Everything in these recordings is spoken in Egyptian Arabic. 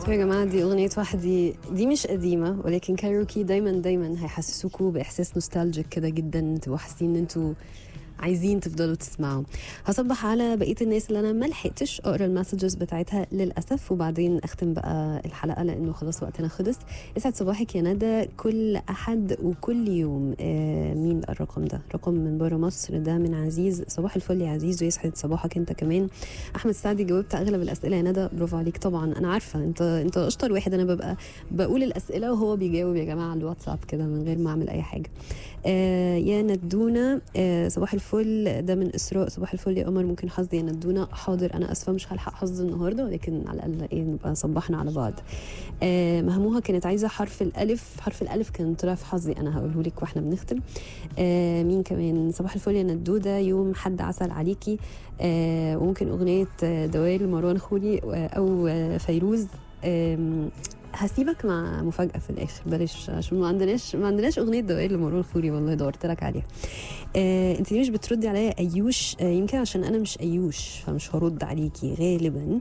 يا جماعة دي أغنية وحدي دي مش قديمة ولكن كايروكي دايما دايما هيحسسوكوا بإحساس نوستالجيك كده جدا تبقوا حاسين إن انتوا عايزين تفضلوا تسمعوا هصبح على بقيه الناس اللي انا ما لحقتش اقرا المسجز بتاعتها للاسف وبعدين اختم بقى الحلقه لانه خلاص وقتنا خلص اسعد صباحك يا ندى كل احد وكل يوم آه مين بقى الرقم ده رقم من بره مصر ده من عزيز صباح الفل يا عزيز ويسعد صباحك انت كمان احمد سعدي جاوبت اغلب الاسئله يا ندى برافو عليك طبعا انا عارفه انت انت اشطر واحد انا ببقى بقول الاسئله وهو بيجاوب يا جماعه على الواتساب كده من غير ما اعمل اي حاجه آه يا ندونا آه صباح الفل ده من اسراء صباح الفل يا قمر ممكن حظي يا ندونا حاضر انا اسفه مش هلحق حظ النهارده ولكن على الاقل ايه نبقى صبحنا على بعض آه مهموها كانت عايزه حرف الالف حرف الالف كان طلع في حظي انا هقوله لك واحنا بنختم آه مين كمان صباح الفل يا ندوده يوم حد عسل عليكي آه وممكن اغنيه آه، دوائر مروان خولي آه، او آه، فيروز آم، هسيبك مع مفاجأة في الآخر بلاش عشان ما عندناش ما عندناش أغنية دوائر لمروان خوري والله دورت لك عليها. آه أنت ليه مش بتردي عليا أيوش آه يمكن عشان أنا مش أيوش فمش هرد عليكي غالبا.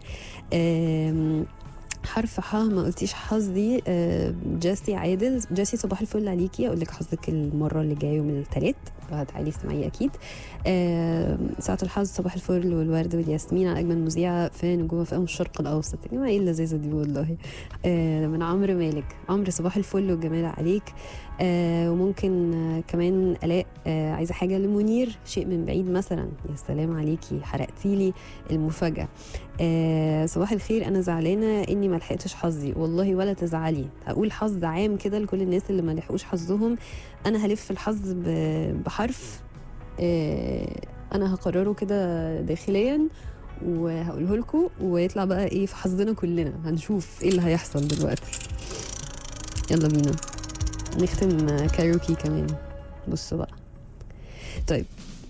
آم، حرف ح ما قلتيش حظي آه، جاسي عادل جاسي صباح الفل عليكي اقول لك حظك المره اللي جايه يوم الثلاث هتعالي اسمعي اكيد آه، ساعة الحظ صباح الفل والورد والياسمين على اجمل مذيعه في نجوم في الشرق الاوسط يا جماعه ايه اللذيذه دي والله آه، من عمرو مالك عمرو صباح الفل والجمال عليك آه، وممكن آه، كمان الاء آه، عايزه حاجه لمنير شيء من بعيد مثلا يا سلام عليكي حرقتي لي المفاجاه آه صباح الخير انا زعلانه اني ما لحقتش حظي والله ولا تزعلي هقول حظ عام كده لكل الناس اللي ما لحقوش حظهم انا هلف الحظ ب- بحرف آه انا هقرره كده داخليا وهقوله لكم ويطلع بقى ايه في حظنا كلنا هنشوف ايه اللي هيحصل دلوقتي يلا بينا نختم آه، كايروكي كمان بصوا بقى طيب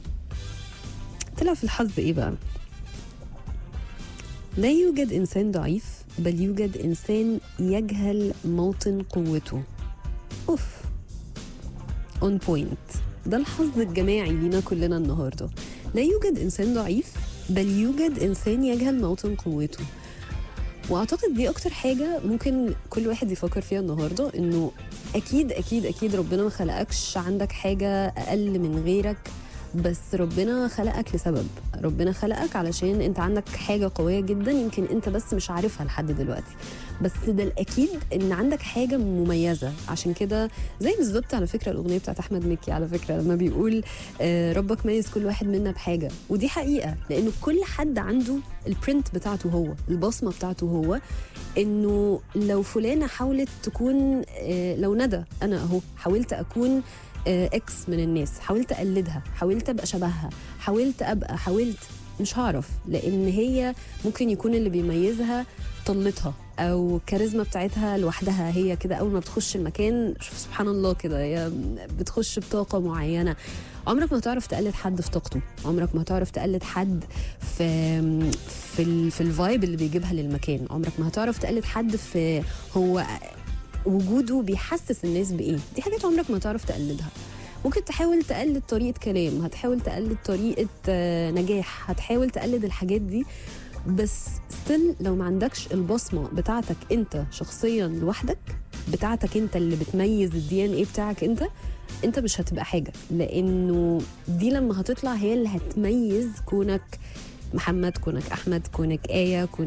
طلع في الحظ ايه بقى لا يوجد انسان ضعيف بل يوجد انسان يجهل موطن قوته اوف اون بوينت ده الحظ الجماعي لينا كلنا النهارده لا يوجد انسان ضعيف بل يوجد انسان يجهل موطن قوته واعتقد دي اكتر حاجه ممكن كل واحد يفكر فيها النهارده انه اكيد اكيد اكيد ربنا ما خلقكش عندك حاجه اقل من غيرك بس ربنا خلقك لسبب ربنا خلقك علشان انت عندك حاجه قويه جدا يمكن انت بس مش عارفها لحد دلوقتي بس ده الاكيد ان عندك حاجه مميزه عشان كده زي بالظبط على فكره الاغنيه بتاعت احمد مكي على فكره لما بيقول آه، ربك ميز كل واحد منا بحاجه ودي حقيقه لانه كل حد عنده البرنت بتاعته هو البصمه بتاعته هو انه لو فلانه حاولت تكون آه، لو ندى انا اهو حاولت اكون آه، اكس من الناس حاولت اقلدها حاولت ابقى شبهها حاولت ابقى حاولت مش هعرف لان هي ممكن يكون اللي بيميزها طلتها او الكاريزما بتاعتها لوحدها هي كده اول ما بتخش المكان شوف سبحان الله كده هي بتخش بطاقه معينه عمرك ما هتعرف تقلد حد في طاقته عمرك ما هتعرف تقلد حد في في ال في الفايب اللي بيجيبها للمكان عمرك ما هتعرف تقلد حد في هو وجوده بيحسس الناس بايه دي حاجات عمرك ما هتعرف تقلدها ممكن تحاول تقلد طريقه كلام هتحاول تقلد طريقه آه، نجاح هتحاول تقلد الحاجات دي بس ستيل لو ما عندكش البصمه بتاعتك انت شخصيا لوحدك بتاعتك انت اللي بتميز الدي ان ايه بتاعك انت انت مش هتبقى حاجه لانه دي لما هتطلع هي اللي هتميز كونك محمد كونك احمد كونك ايه كونك